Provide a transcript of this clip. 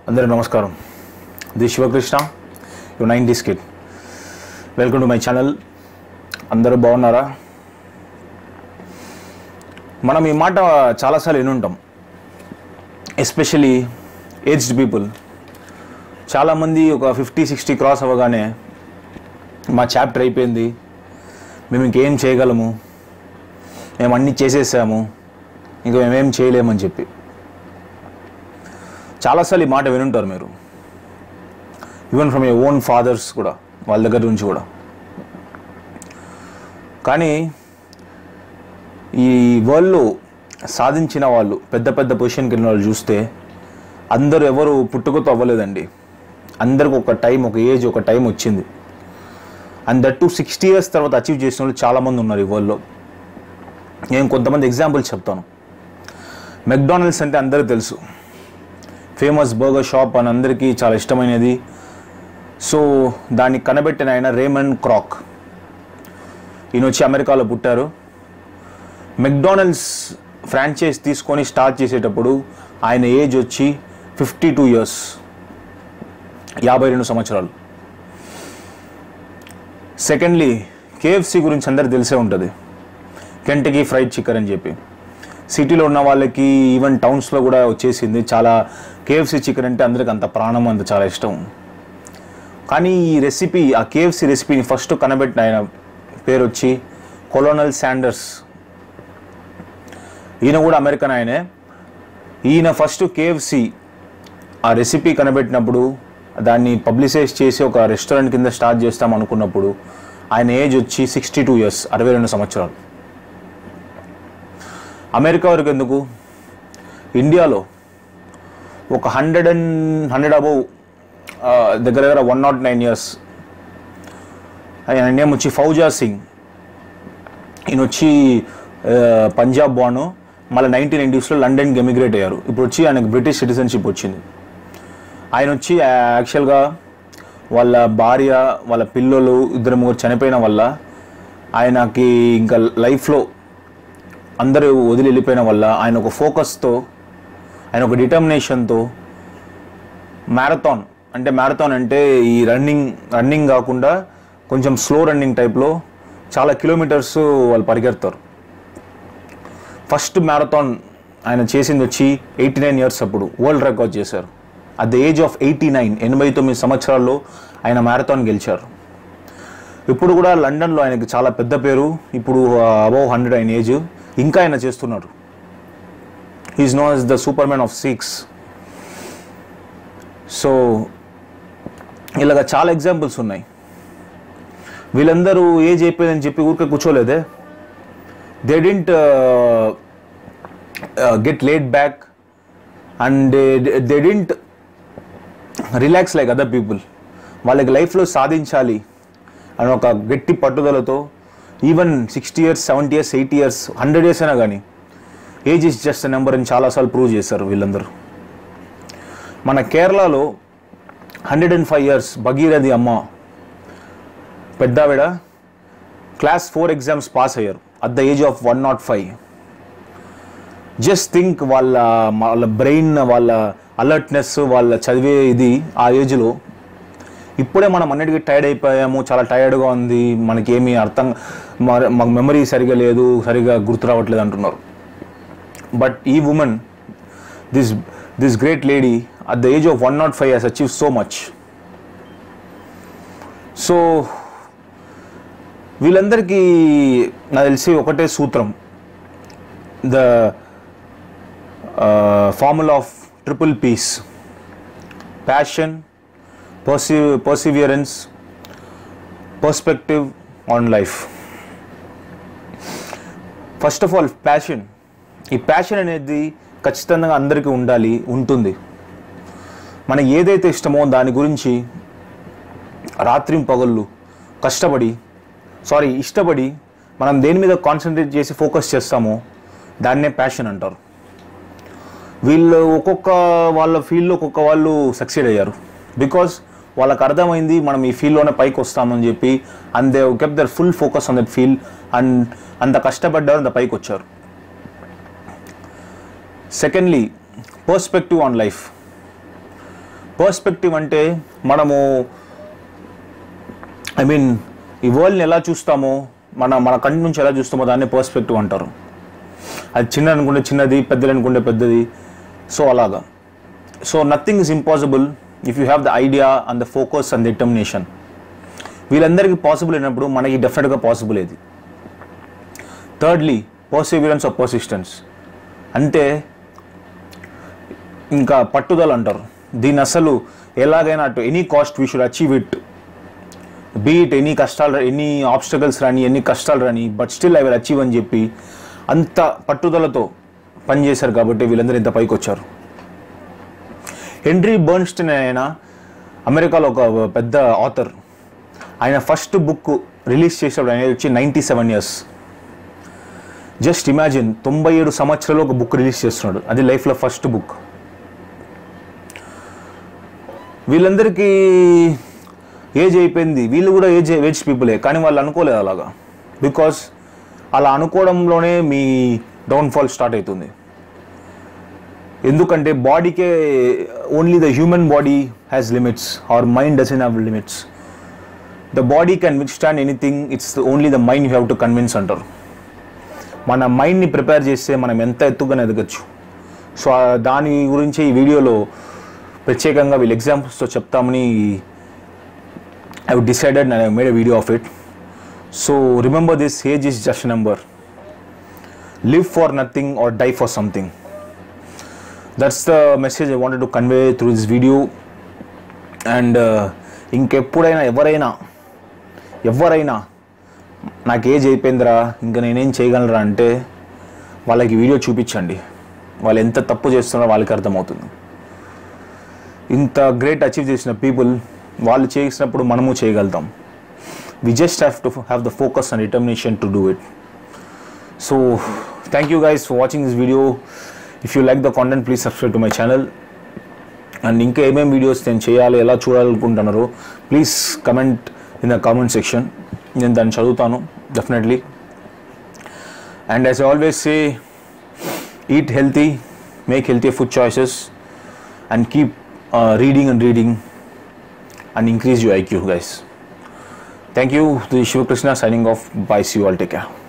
అందరూ నమస్కారం the Sivakrishna U nineties kid welcome to my channel అందరూ బాగున్నారా మనం ఈ మాట చాలాసార్లు విని ఉంటాం ఎస్పెషలీ ఏజ్డ్ పీపుల్ చాలామంది ఒక ఫిఫ్టీ సిక్స్టీ క్రాస్ అవ్వగానే మా చాప్టర్ అయిపోయింది మేము ఇంకేం చేయగలము మేము అన్నీ చేసేసాము ఇంకా మేమేం చేయలేమని చెప్పి చాలాసార్లు ఈ మాట వినుంటారు మీరు even from a own fathers కూడా వాళ్ళ దగ్గర నుంచి కూడా కానీ ఈ వరల్డ్లో సాధించిన వాళ్ళు పెద్ద పెద్ద పొజిషన్కి వెళ్ళిన వాళ్ళు చూస్తే అందరూ ఎవరు పుట్టుకతో అవ్వలేదండి అందరికి ఒక టైం ఒక ఏజ్ ఒక టైం వచ్చింది and that to sixty years తర్వాత అచీవ్ చేసిన వాళ్ళు చాలామంది ఉన్నారు ఈ వరల్డ్లో నేను కొంతమంది ఎగ్జాంపుల్స్ చెప్తాను మెక్డానల్డ్స్ అంటే అందరికీ తెలుసు ఫేమస్ బర్గర్ షాప్ అని అందరికీ చాలా ఇష్టమైనది సో దాన్ని కనబెట్టిన ఆయన రేమన్ క్రాక్ ఈయన వచ్చి అమెరికాలో పుట్టారు మెక్డానల్డ్స్ ఫ్రాంచైజ్ తీసుకొని స్టార్ట్ చేసేటప్పుడు ఆయన ఏజ్ వచ్చి ఫిఫ్టీ టూ ఇయర్స్ యాభై రెండు సంవత్సరాలు సెకండ్లీ కేఎఫ్సి గురించి అందరికి తెలిసే ఉంటుంది కెంటకీ ఫ్రైడ్ చికెన్ అని చెప్పి సిటీలో ఉన్న వాళ్ళకి ఈవెన్ టౌన్స్లో కూడా వచ్చేసింది చాలా కేఎఫ్సి చికెన్ అంటే అందరికి అంత ప్రాణం అంత చాలా ఇష్టం కానీ ఈ రెసిపీ ఆ కేఎఫ్సి రెసిపీని ఫస్ట్ కనబెట్టిన ఆయన పేరు వచ్చి కొలోనల్ శాండర్స్ ఈయన కూడా అమెరికన్ ఆయనే ఈయన ఫస్ట్ కేఎఫ్సి ఆ రెసిపీ కనబెట్టినప్పుడు దాన్ని పబ్లిసైజ్ చేసి ఒక రెస్టారెంట్ కింద స్టార్ట్ చేస్తాం అనుకున్నప్పుడు ఆయన ఏజ్ వచ్చి సిక్స్టీ టూ ఇయర్స్ అరవై రెండు సంవత్సరాలు అమెరికా వరకు ఎందుకు ఇండియాలో ఒక హండ్రెడ్ అండ్ హండ్రెడ్ అబౌవ్ దగ్గర దగ్గర వన్ నాట్ నైన్ ఇయర్స్ ఆయన నేమ్ వచ్చి ఫౌజా సింగ్ ఈయన వచ్చి ఆ, పంజాబ్ బాను మళ్ళీ నైన్టీన్ నైంటీస్లో లండన్కి ఎమిగ్రేట్ అయ్యారు ఇప్పుడు వచ్చి ఆయనకు బ్రిటిష్ సిటిజన్షిప్ వచ్చింది ఆయన వచ్చి యాక్చువల్గా వాళ్ళ భార్య వాళ్ళ పిల్లలు ఇద్దరు ముగ్గురు చనిపోయిన వల్ల ఆయనకి ఇంకా లైఫ్లో అందరూ వదిలి వెళ్ళిపోయిన వల్ల ఆయన ఒక ఫోకస్తో ఆయన ఒక డిటర్మినేషన్తో మ్యారథాన్ అంటే మ్యారథాన్ అంటే ఈ రన్నింగ్ రన్నింగ్ కాకుండా కొంచెం స్లో రన్నింగ్ టైప్లో చాలా కిలోమీటర్స్ వాళ్ళు పరిగెడతారు ఫస్ట్ మ్యారథాన్ ఆయన చేసింది వచ్చి ఎయిటీ నైన్ ఇయర్స్ అప్పుడు వరల్డ్ రికార్డ్ చేశారు at the age of eighty nine ఎనభై తొమ్మిది సంవత్సరాల్లో ఆయన మ్యారథాన్ గెలిచారు ఇప్పుడు కూడా లండన్లో ఆయనకి చాలా పెద్ద పేరు ఇప్పుడు అబౌవ్ హండ్రెడ్ ఆయన ఏజ్ ఇంకా ఆయన చేస్తున్నారు is no as the superman of six so ఇలాగ చాలా ఎగ్జాంపుల్స్ ఉన్నాయి వీళ్ళందరూ ఏజ్ అయిపోయిందని చెప్పి ఊరికే కూర్చోలేదే they didn't get late back and they didn't relax like other people వాళ్ళకి లైఫ్లో సాధించాలి అని ఒక గట్టి పట్టుదలతో even sixty years seventy years eighty years hundred years అయినా కానీ ఏజ్ ఇస్ జస్ట్ నెంబర్ అని చాలాసార్లు ప్రూవ్ చేశారు వీళ్ళందరూ మన కేరళలో hundred and five years Bhagirathi Amma పెద్దావిడ క్లాస్ ఫోర్ ఎగ్జామ్స్ పాస్ అయ్యారు at the age of one not five just think వాళ్ళ వాళ్ళ బ్రెయిన్ వాళ్ళ అలర్ట్నెస్ వాళ్ళ చదివే ఇది ఆ ఏజ్లో ఇప్పుడే మనం అన్నిటికీ టైర్డ్ అయిపోయాము చాలా టైర్డ్గా ఉంది మనకి ఏమీ అర్థం మరి మాకు మెమరీ సరిగా లేదు సరిగా గుర్తు రావట్లేదు అంటున్నారు బట్ ఈ women this this great lady at the age of one not five he's achieve so much so వీళ్ళందరికీ నాకు తెలిసి ఒకటే సూత్రం the formula of triple peace passion పర్సి perseverance perspective on life first of all passion ఈ passion అనేది ఖచ్చితంగా అందరికీ ఉండాలి ఉంటుంది మనకి ఏదైతే ఇష్టమో దాని గురించి రాత్రి పగళ్ళు కష్టపడి సారీ ఇష్టపడి మనం దేని మీద కాన్సన్ట్రేట్ చేసి ఫోకస్ చేస్తామో దాన్నే ప్యాషన్ అంటారు వీళ్ళు ఒక్కొక్క వాళ్ళ ఫీల్డ్లో ఒక్కొక్క వాళ్ళు సక్సీడ్ అయ్యారు బికాస్ వాళ్ళకి అర్థమైంది మనం ఈ ఫీల్డ్లోనే పైకి వస్తామని చెప్పి and they kept their full focus on that field and అంత కష్టపడ్డారు అంత పైకి వచ్చారు secondly perspective on life perspective అంటే మనము ఐ మీన్ ఈ వరల్డ్ని ఎలా చూస్తామో మన మన కంటి నుంచి ఎలా చూస్తామో దాన్ని పర్స్పెక్టివ్ అంటారు అది చిన్న అనుకుంటే చిన్నది పెద్దది అనుకుంటే పెద్దది సో అలాగా so nothing is impossible if you have the idea and the focus and determination వీళ్ళందరికీ పాసిబుల్ అయినప్పుడు మనకి డెఫినెట్గా పాసిబుల్ ఇది థర్డ్లీ పర్సివిరెన్స్ ఆఫ్ పర్సిస్టెన్స్ అంటే ఇంకా పట్టుదల అంటారు దీన్ని అసలు ఎలాగైనా at any cost we should achieve it beat ఎన్ని కష్టాలు ఎన్ని ఆబ్స్టకల్స్ రాని ఎన్ని కష్టాలు రాని but still I will achieve అని చెప్పి అంత పట్టుదలతో పనిచేశారు కాబట్టి వీళ్ళందరూ ఇంత పైకి వచ్చారు హెన్రీ బర్న్స్టన్ ఆయన అమెరికాలో ఒక పెద్ద ఆథర్ ఆయన ఫస్ట్ బుక్ రిలీజ్ చేసేవాడు ఆయన వచ్చి ninety seven years just imagine తొంభై ఏడు సంవత్సరాలు ఒక బుక్ రిలీజ్ చేస్తున్నాడు అది లైఫ్లో ఫస్ట్ బుక్ వీళ్ళందరికీ ఏజ్ అయిపోయింది వీళ్ళు కూడా ఏజ్ ఏజ్ పీపులే కానీ వాళ్ళు అనుకోలేదు అలాగా బికాస్ అలా అనుకోవడంలోనే మీ డౌన్ఫాల్ స్టార్ట్ అవుతుంది ఎందుకంటే బాడీకే only the human body has limits our mind doesn't have limits the body can withstand anything it's only the mind you have to convince అంటారు మన మైండ్ని ప్రిపేర్ చేస్తే మనం ఎంత ఎత్తుగానే ఎదగచ్చు సో ఆ దాని గురించి ఈ వీడియోలో ప్రత్యేకంగా వీళ్ళు ఎగ్జాంపుల్స్తో చెప్తామని I would decided I made a video of it so remember this age is just number live for nothing or die for something that's the message I wanted to convey through this video and ఇంకెప్పుడైనా ఎవరైనా ఎవరైనా నాకు age అయిపోయిందిరా ఇంకా నేనేం చేయగలరా అంటే వాళ్ళకి వీడియో చూపించండి వాళ్ళు ఎంత తప్పు చేస్తున్నారో వాళ్ళకి అర్థమవుతుంది ఇంత గ్రేట్ అచీవ్ చేసిన పీపుల్ వాళ్ళు చేసినప్పుడు మనము చేయగలుగుతాం we just have to have the focus and determination to do it so thank you guys for watching this video if you like the content please subscribe to my channel and ఇంకా ఏమేమి videos నేను చేయాలి ఎలా చూడాలనుకుంటున్నారో please comment in the comment section నేను దాన్ని చదువుతాను definitely and as always say eat healthy make healthy food choices and keep reading and reading and increase your IQ, guys. Thank you. This is Shiva Krishna signing off. Bye. See you all. Take care.